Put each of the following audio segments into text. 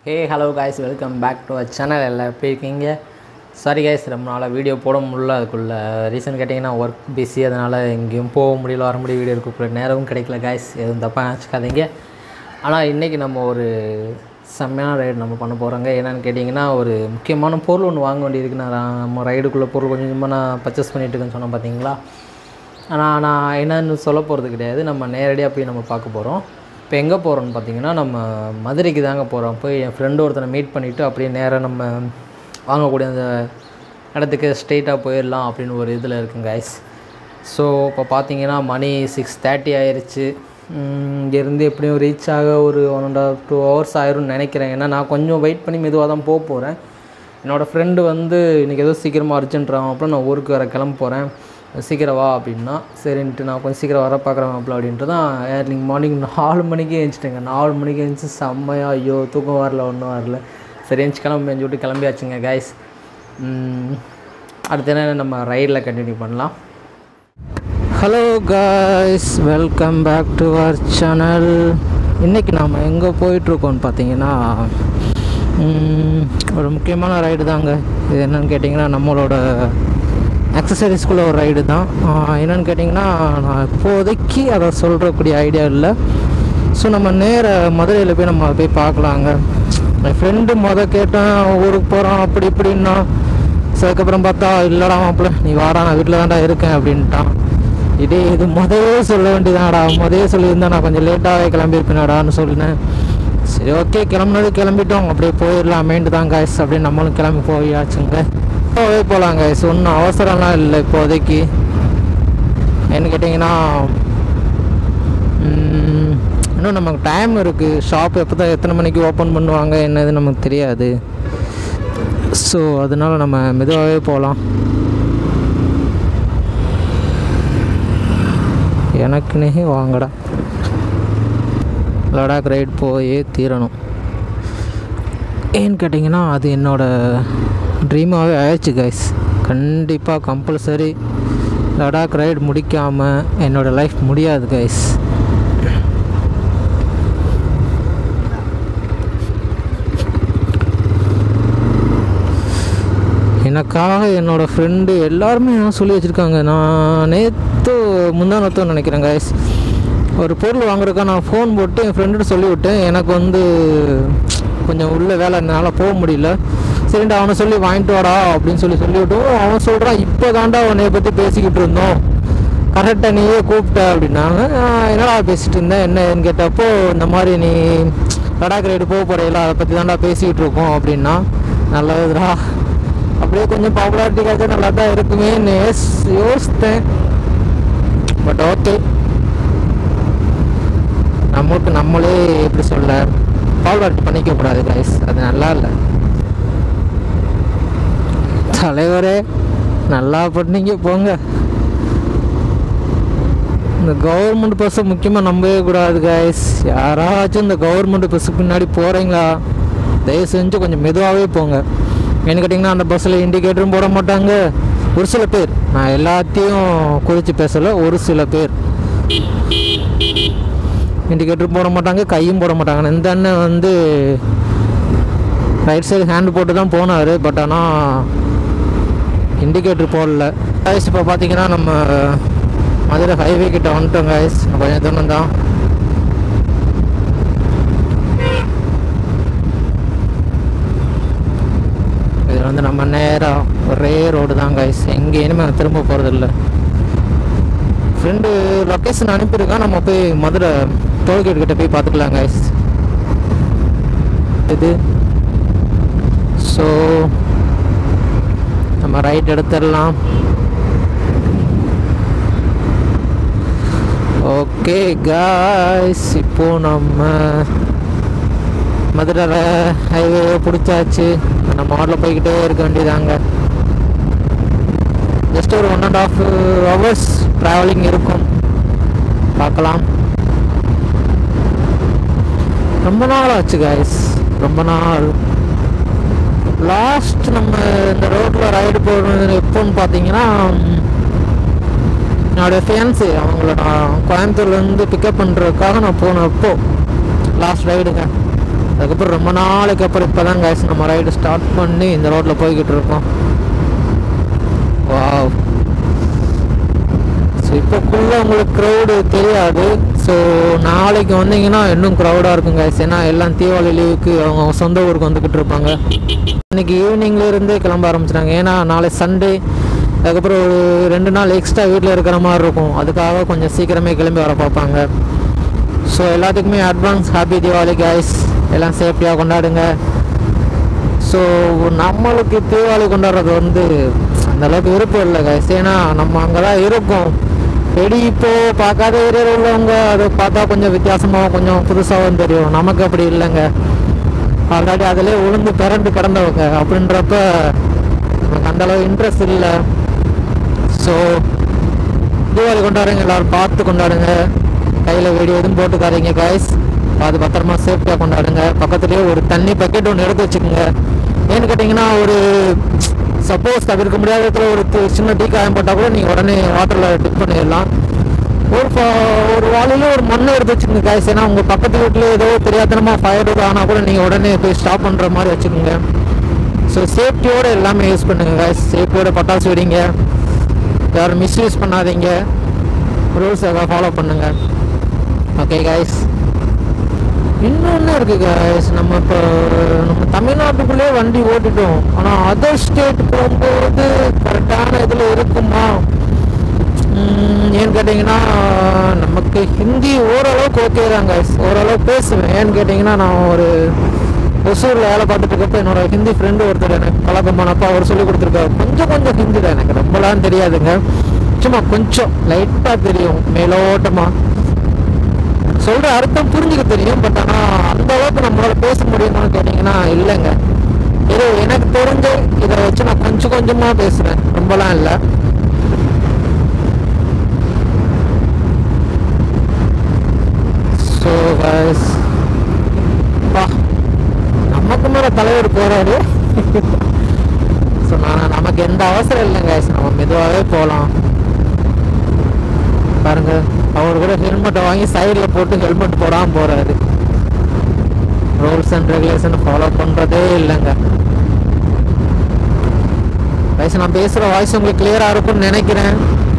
hey hello guys welcome back to our channel எல்லாம் எப்படி இருக்கீங்க சாரி காய்ஸ் ரொம்ப நாளாக வீடியோ போட முடியல அதுக்குள்ளே ரீசன் கேட்டிங்கன்னா ஒர்க் பிஸி அதனால் எங்கேயும் போக முடியல வர முடியும் வீடியோ எடுக்கக்குள்ள நேரமும் கிடைக்கல காய்ஸ் எதுவும் தப்பாக நினச்சிக்காதீங்க ஆனால் இன்றைக்கி நம்ம ஒரு செம்மையான ரைடு நம்ம பண்ண போகிறோங்க என்னென்னு கேட்டிங்கன்னா ஒரு முக்கியமான பொருள் ஒன்று வாங்க வேண்டியிருக்கு நான் நம்ம ரைடுக்குள்ளே பொருள் கொஞ்சம் கொஞ்சமாக நான் பர்ச்சேஸ் பண்ணிட்டு இருக்கேன்னு சொன்னேன் பார்த்தீங்களா ஆனால் நான் என்னன்னு சொல்ல போகிறது கிடையாது நம்ம நேரடியாக போய் நம்ம பார்க்க போகிறோம் இப்போ எங்கே போகிறோம்னு பார்த்தீங்கன்னா நம்ம மதுரைக்கு தாங்க போகிறோம் போய் என் ஃப்ரெண்டு ஒருத்தனை மீட் பண்ணிவிட்டு அப்படியே நேராக நம்ம வாங்கக்கூடிய அந்த இடத்துக்கு ஸ்ட்ரெயிட்டாக போயிடலாம் அப்படின்னு ஒரு இதில் இருக்குங்க ஐஸ் ஸோ இப்போ பார்த்தீங்கன்னா மணி சிக்ஸ் தேர்ட்டி ஆயிடுச்சு இங்கேருந்து எப்படியும் ரீச் ஆக ஒரு one and half two hours ஆயிரும்னு நினைக்கிறேன் ஏன்னா நான் கொஞ்சம் வெயிட் பண்ணி மெதுவாக தான் போக போகிறேன் என்னோடய ஃப்ரெண்டு வந்து இன்றைக்கி ஏதோ சீக்கிரமாக அர்ஜென்ட்றான் அப்புறம் நான் ஊருக்கு வர கிளம்ப போகிறேன் சீக்கிரம் வா அப்படின்னா சரின்ட்டு நான் கொஞ்சம் சீக்கிரம் வர பார்க்குறேன் மாப்பிள்ள அப்படின்ட்டு தான் ஏர்லிங் மார்னிங் நாலு மணிக்கு எழுந்துச்சிட்டேங்க நாலு மணிக்கு எழுந்துச்சு செம்மையா ஐயோ தூக்கம் வரல ஒன்றும் வரல சரி எழுந்துச்சு கிளம்பி எழுந்து விட்டு கிளம்பியாச்சுங்க கைஸ் அடுத்து என்ன நம்ம ரைடில் கண்டினியூ பண்ணலாம் hello guys welcome back to our channel இன்றைக்கி நாம் எங்கே போயிட்டுருக்கோம்னு பார்த்தீங்கன்னா ம், ஒரு முக்கியமான ரைடு தாங்க இது என்னன்னு கேட்டிங்கன்னா நம்மளோட அக்சசரிஸ்குள்ளே ஒரு ரைடு தான் ஆஹ், என்னன்னு கேட்டிங்கன்னா நான் இப்போதைக்கு அதை சொல்கிறக்கூடிய ஐடியா இல்லை ஸோ நம்ம நேர மதுரையில் போய் நம்ம போய் பார்க்கலாங்க என் ஃப்ரெண்டு மொதல் கேட்டேன் ஊருக்கு போகிறோம் அப்படி இப்படின்னா ஸோ அதுக்கப்புறம் பார்த்தா இல்லைடா மாப்பிள்ள நீ வாடா நான் வீட்டில் தான்டா இருக்கேன் அப்படின்ட்டான் இதே இது முதவே சொல்ல வேண்டியதாடா முதவே சொல்லியிருந்தா நான் கொஞ்சம் லேட்டாகவே கிளம்பியிருப்பேனாடான்னு சொல்லினேன் சரி ஓகே கிளம்புனது கிளம்பிட்டோம் அப்படியே போயிடலாமேன்ட்டு தான் காய்ஸ் அப்படியே நம்மளும் கிளம்பி போயாச்சுங்க போவே போகலாம் காய்ஸ் ஒன்றும் அவசரம்லாம் இல்லை இப்போதைக்கு என்ன கேட்டிங்கன்னா ம், இன்னும் நமக்கு டைம் இருக்குது ஷாப் எப்போ தான் எத்தனை மணிக்கு ஓப்பன் பண்ணுவாங்க என்னது நமக்கு தெரியாது ஸோ அதனால் நம்ம மெதுவாகவே போகலாம் எனக்குன்னே வாங்கடா லடாக் ரைட் போயே தீரணும் ஏன்னு கேட்டிங்கன்னா அது என்னோடய ட்ரீமாகவே ஆயிடுச்சு கைஸ் கண்டிப்பாக கம்பல்சரி லடாக் ரைடு முடிக்காமல் என்னோடய லைஃப் முடியாது கைஸ் எனக்காக என்னோடய ஃப்ரெண்டு எல்லாருமே என்ன சொல்லி வச்சுருக்காங்க நான் நேற்று முந்தானத்தோ நினைக்கிறேன் கைஸ் ஒரு பொருள் வாங்குறதுக்காக நான் ஃபோன் போட்டு என் ஃப்ரெண்டுகிட்ட சொல்லி விட்டேன் எனக்கு வந்து கொஞ்சம் உள்ள வேலை என்னால் போக முடியல சரிண்டா அவனை சொல்லி வாங்கிட்டு வாடா அப்படின்னு சொல்லி சொல்லிவிட்டோம் அவன் சொல்கிறான் இப்போ தாண்டா உன்னைய பற்றி பேசிக்கிட்டு இருந்தோம் கரெக்டாக நீயே கூப்பிட்ட அப்படின்னாங்க நான் என்னடா பேசிகிட்டு இருந்தேன் என்ன ஏதுன்னு கேட்டப்போ இந்த மாதிரி நீ லடாக் ரைடு போக போகிறீங்களா அதை பற்றி தாண்டா பேசிக்கிட்டு இருக்கோம் அப்படின்னா நல்லதுடா அப்படியே கொஞ்சம் பாப்புலாரிட்டி கிடைச்சா நல்லா தான் இருக்குமேன்னு யோஸ்- யோசித்தேன் பட் ஓகே நமக்கு நம்மளே எப்படி சொல்ல பாப்புலாரிட்டி பண்ணிக்க கூடாது கைஸ் அது நல்லா இல்லை தலைவரே நல்லா பண்ணீங்க போங்க இந்த கவர்மெண்ட் பஸ்ஸை முக்கியமாக நம்பவே கூடாது கைஸ் யாராச்சும் இந்த கவர்மெண்ட் பஸ்ஸுக்கு பின்னாடி போகிறீங்களா தயவு செஞ்சு கொஞ்சம் மெதுவாகவே போங்க என்ன கேட்டிங்கன்னா அந்த பஸ்ஸில் இண்டிகேட்டரும் போட மாட்டாங்க ஒரு சில பேர் நான் எல்லாத்தையும் குறித்து பேசலை ஒரு சில பேர் இண்டிகேட்டரும் போட மாட்டாங்க கையும் போட மாட்டாங்க இந்த அண்ணன் வந்து ரைட் சைடு ஹேண்ட் போட்டு தான் போனார் பட் ஆனால் இண்டிகேட்டர் போடல காய்ஸ் இப்போ பார்த்தீங்கன்னா நம்ம மதுரை ஹைவே கிட்ட வந்துட்டோம் காய்ஸ் கொஞ்சம் தூரம் தான் இது வந்து நம்ம நேராக ஒரே ரோடு தான் காய்ஸ் எங்கே இனிமேல் திரும்ப போகிறதில்ல ஃப்ரெண்டு லொக்கேஷன் அனுப்பியிருக்கான் நம்ம போய் மதுரை டோல்கேட் கிட்ட போய் பார்த்துக்கலாம் காய்ஸ் இது ஸோ நம்ம ரைட் எடுத்துடலாம் ஓகே காய்ஸ் இப்போ நம்ம மதுரை ஹைவே பிடிச்சாச்சு நம்ம மாடலில் போய்கிட்டே இருக்க வேண்டியதாங்க ஜஸ்ட் ஒரு one and half hours travelling இருக்கும் பார்க்கலாம் ரொம்ப நாள் ஆச்சு காய்ஸ் ரொம்ப நாள் லாஸ்ட் நம்ம இந்த ரோட்டில் ரைடு போடுறது எப்போன்னு பார்த்தீங்கன்னா ம், என்னோடய ஃபேன்ஸு அவங்கள நான் கோயம்புத்தூர்லேருந்து பிக்கப் பண்ணுறதுக்காக நான் போனேன் அப்போ லாஸ்ட் ரைடுங்க அதுக்கப்புறம் ரொம்ப நாளைக்கு அப்புறம் இப்போ தான் கைஸ் நம்ம ரைடு ஸ்டார்ட் பண்ணி இந்த ரோட்டில் போய்கிட்டு இருக்கோம் வாவ் ஸோ இப்போக்குள்ளே உங்களுக்கு க்ரௌடு தெரியாது ஸோ நாளைக்கு வந்தீங்கன்னா இன்னும் க்ரௌடாக இருக்கும் கைஸ் ஏன்னா எல்லாம் தீபாவளி லீவுக்கு அவங்க சொந்த ஊருக்கு வந்துக்கிட்டு இருப்பாங்க இன்னைக்கு ஈவினிங்ல இருந்தே கிளம்ப ஆரம்பிச்சிட்டாங்க ஏன்னா நாளை சண்டே அதுக்கப்புறம் ஒரு ரெண்டு நாள் எக்ஸ்ட்ரா வீட்டில் இருக்கிற மாதிரி இருக்கும் அதுக்காக கொஞ்சம் சீக்கிரமே கிளம்பி வர பார்ப்பாங்க ஸோ எல்லாத்துக்குமே அட்வான்ஸ் ஹாப்பி தீபாவளி கைஸ் எல்லாம் சேஃப்டியாக கொண்டாடுங்க ஸோ நம்மளுக்கு தீபாவளி கொண்டாடுறது வந்து அந்த அளவுக்கு விருப்பம் இல்லை கைஸ் ஏன்னா நம்ம அங்கே தான் இருக்கோம் வெடி இப்போ பார்க்காத ஏரியாவில் உள்ளவங்க அதை பார்த்தா கொஞ்சம் வித்தியாசமாகவும் கொஞ்சம் புதுசாகவும் தெரியும் நமக்கு அப்படி இல்லைங்க ஆல்ரெடி அதிலே உளுந்து பிறண்டு கிடந்தவங்க அப்படின்றப்ப நமக்கு அந்த அளவு இன்ட்ரெஸ்ட் இல்லை ஸோ தீபாவளி கொண்டாடுங்க எல்லாரும் பார்த்து கொண்டாடுங்க கையில் வெடி எதுவும் போட்டுக்காதீங்க கைஸ் அது பத்திரமா சேஃப்டியாக கொண்டாடுங்க பக்கத்துலேயே ஒரு தண்ணி பக்கெட் ஒன்று எடுத்து வச்சுக்கோங்க ஏன்னு கேட்டிங்கன்னா ஒரு சப்போஸ் தவிர்க்க முடியாத இடத்துல ஒரு தி- சின்ன டீ காயம் போட்டால் கூட நீங்கள் உடனே வாட்டரில் டிப் பண்ணிடலாம் ஒரு ஃப- ஒரு வாளியில் ஒரு மண்ணை எடுத்து வச்சுக்கோங்க கைஸ் ஏன்னா உங்கள் பக்கத்து வீட்டில் ஏதோ தெரியாதனமாக ஃபயர் ஆனால் கூட நீங்கள் உடனே போய் ஸ்டாப் பண்ணுற மாதிரி வச்சுக்கோங்க ஸோ சேஃப்டியோடு எல்லாமே யூஸ் பண்ணுங்க கைஸ் சேஃப்டியோட பட்டாசு வெடிங்க யாரும் மிஸ்யூஸ் பண்ணாதீங்க ரூல்ஸ் எதாவது ஃபாலோ பண்ணுங்க ஓகே கைஸ் இன்னொன்று இருக்குது கைஸ் நம்ம இப்போ நம்ம தமிழ்நாட்டுக்குள்ளே வண்டி ஓட்டிட்டோம் ஆனால் அதர் ஸ்டேட் போகும்போது கரெக்டான இதில் இருக்குமா உம், ஏன்னு கேட்டிங்கன்னா நமக்கு ஹிந்தி ஓரளவுக்கு ஓகே தான் கைஸ் ஓரளவு பேசுவேன் ஏன்னு கேட்டிங்கன்னா நான் ஒரு ஒசூரில் வேலை பார்த்துட்டு இருக்கப்ப என்னோட ஹிந்தி ஃப்ரெண்டு ஒருத்தர் எனக்கு பழக்கம் பண்ணப்போ அவர் சொல்லி கொடுத்துருக்காரு கொஞ்சம் கொஞ்சம் ஹிந்தி தான் எனக்கு ரொம்பலாம் தெரியாதுங்க சும்மா கொஞ்சம் லைட்டாக தெரியும் மேலோட்டமாக சொல்ற அர்த்தம் புரிஞ்சுக்க தெரியும் பட் ஆனா அந்த அளவுக்கு நம்மளால பேச முடியுமான்னு கேட்டீங்கன்னா இல்லைங்க ஏதோ எனக்கு தெரிஞ்ச இதை வச்சு நான் கொஞ்சம் கொஞ்சமா பேசுறேன் ரொம்பலாம் இல்லை ஸோ பா நமக்கு மேல தலைவர் போறாரு ஸோ நான் நமக்கு எந்த அவசரம் இல்லைங்க நம்ம மெதுவாகவே போகலாம் பாருங்க அவர் கூட ஹெல்மெட்டை வாங்கி சைடில் போட்டு ஹெல்மெட் போடாமல் போறாரு ரூல்ஸ் அண்ட் ரெகுலேஷன் ஃபாலோ பண்றதே இல்லைங்க வயசு நான் பேசுற வாய்ஸ் உங்களுக்கு கிளியரா இருக்கும்னு நினைக்கிறேன்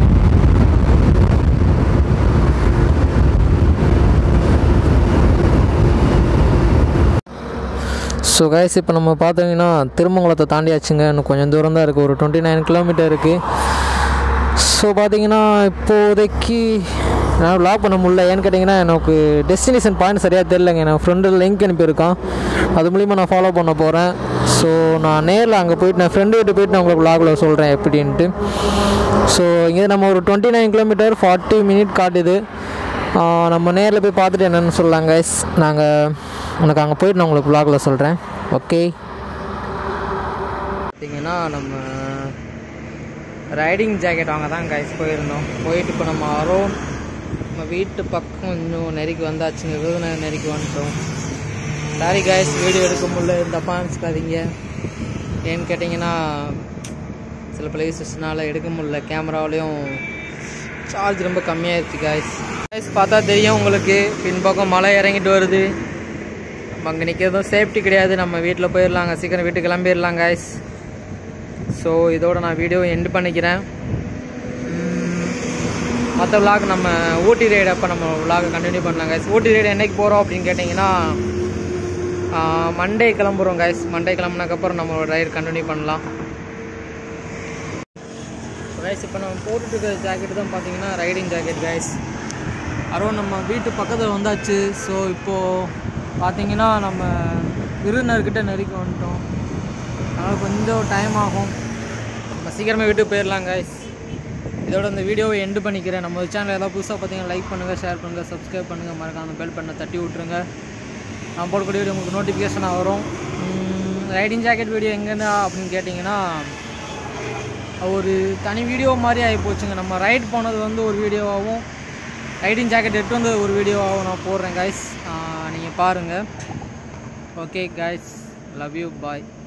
ஸோ கைஸ் இப்போ நம்ம பார்த்தீங்கன்னா திருமங்கலத்தை தாண்டியாச்சுங்க இன்னும் கொஞ்சம் தூரம் தான் இருக்குது ஒரு டுவெண்ட்டி நைன் கிலோமீட்டர் இருக்குது ஸோ பார்த்தீங்கன்னா இப்போதைக்கு நான் லாக் பண்ண முடியல ஏன்னு கேட்டிங்கன்னா எனக்கு டெஸ்டினேஷன் பாயிண்ட் சரியாக தெரிலங்க என் ஃப்ரெண்டு லிங்க் அனுப்பியிருக்கான் அது மூலிமா நான் ஃபாலோ பண்ண போகிறேன் ஸோ நான் நேரில் அங்கே போயிட்டு நான் ஃப்ரெண்டு கிட்ட போயிட்டு நான் உங்களுக்கு லாகில் சொல்கிறேன் எப்படின்ட்டு ஸோ இங்கே நம்ம ஒரு twenty nine kilometre forty minute காட்டுது ஆ, நம்ம நேரில் போய் பார்த்துட்டு என்னென்னு சொல்லலாம் கைஸ் நாங்கள் உனக்கு அங்கே போயிட்டு நான் உங்களுக்கு லாகில் சொல்கிறேன் ஓகே பார்த்தீங்கன்னா நம்ம ரைடிங் ஜாக்கெட் வாங்க தான் கைஸ் போயிருந்தோம் போயிட்டு இப்போ நம்ம அரௌண்ட் நம்ம வீட்டு பக்கம் இன்னும் நெருக்கி வந்தாச்சுங்க விருதுநகர் நெருக்கி வந்துட்டோம் சாரி கைஸ் வீடியோ எடுக்க முடியல தப்பா நினச்சிக்காதீங்க ஏன்னு கேட்டிங்கன்னா சில பிளேசஸ்னால எடுக்க முடியல கேமராவிலையும் சார்ஜ் ரொம்ப கம்மியாயிருச்சு கைஸ் கைஸ் பார்த்தா தெரியும் உங்களுக்கு பின்பக்கம் மலை இறங்கிட்டு வருது நம்ம அங்கே நிற்கிறதும் சேஃப்டி கிடையாது நம்ம வீட்டில் போயிடலாங்க சீக்கிரம் வீட்டுக்கு கிளம்பிடலாம் கைஸ் ஸோ இதோட நான் வீடியோ எண்ட் பண்ணிக்கிறேன் மற்ற விலாக் நம்ம ஊட்டி ரைடு அப்போ நம்ம விலாக கண்டினியூ பண்ணலாம் கைஸ் ஊட்டி ரைடு என்னைக்கு போகிறோம் அப்படின்னு கேட்டிங்கன்னா மண்டே கிளம்புறோம் கைஸ் மண்டே கிளம்புனதுக்கப்புறம் நம்ம ரைடு கண்டினியூ பண்ணலாம் கைஸ் இப்போ நம்ம போட்டுட்டு இருக்கிற ஜாக்கெட் தான் பார்த்தீங்கன்னா ரைடிங் ஜாக்கெட் கைஸ் அரௌண்ட் நம்ம வீட்டு பக்கத்தில் வந்தாச்சு ஸோ இப்போது பார்த்தீங்கன்னா நம்ம விருந்தினர்கிட்ட நெருக்கி வந்துட்டோம் அதனால் கொஞ்சம் டைம் ஆகும் நம்ம சீக்கிரமே வீட்டுக்கு போயிடலாம் கைஸ் இதோட இந்த வீடியோவை எண்டு பண்ணிக்கிறேன் நம்ம சேனல் ஏதாவது புதுசாக பார்த்தீங்கன்னா லைக் பண்ணுங்கள் ஷேர் பண்ணுங்கள் சப்ஸ்கிரைப் பண்ணுங்கள் மறக்காம பெல் பண்ண தட்டி விட்ருங்க நான் போடக்கூடிய வீடியோ உங்களுக்கு நோட்டிஃபிகேஷனாக வரும் ரைடிங் ஜாக்கெட் வீடியோ எங்கேன்னா அப்படின்னு கேட்டிங்கன்னா ஒரு தனி வீடியோ மாதிரி ஆகி போச்சுங்க நம்ம ரைட் போனது வந்து ஒரு வீடியோவாகவும் ரைடிங் ஜாக்கெட் எடுத்து வந்து ஒரு வீடியோவாகவும் நான் போடுறேன் கைஸ் நீங்கள் பாருங்கள் okay guys love you bye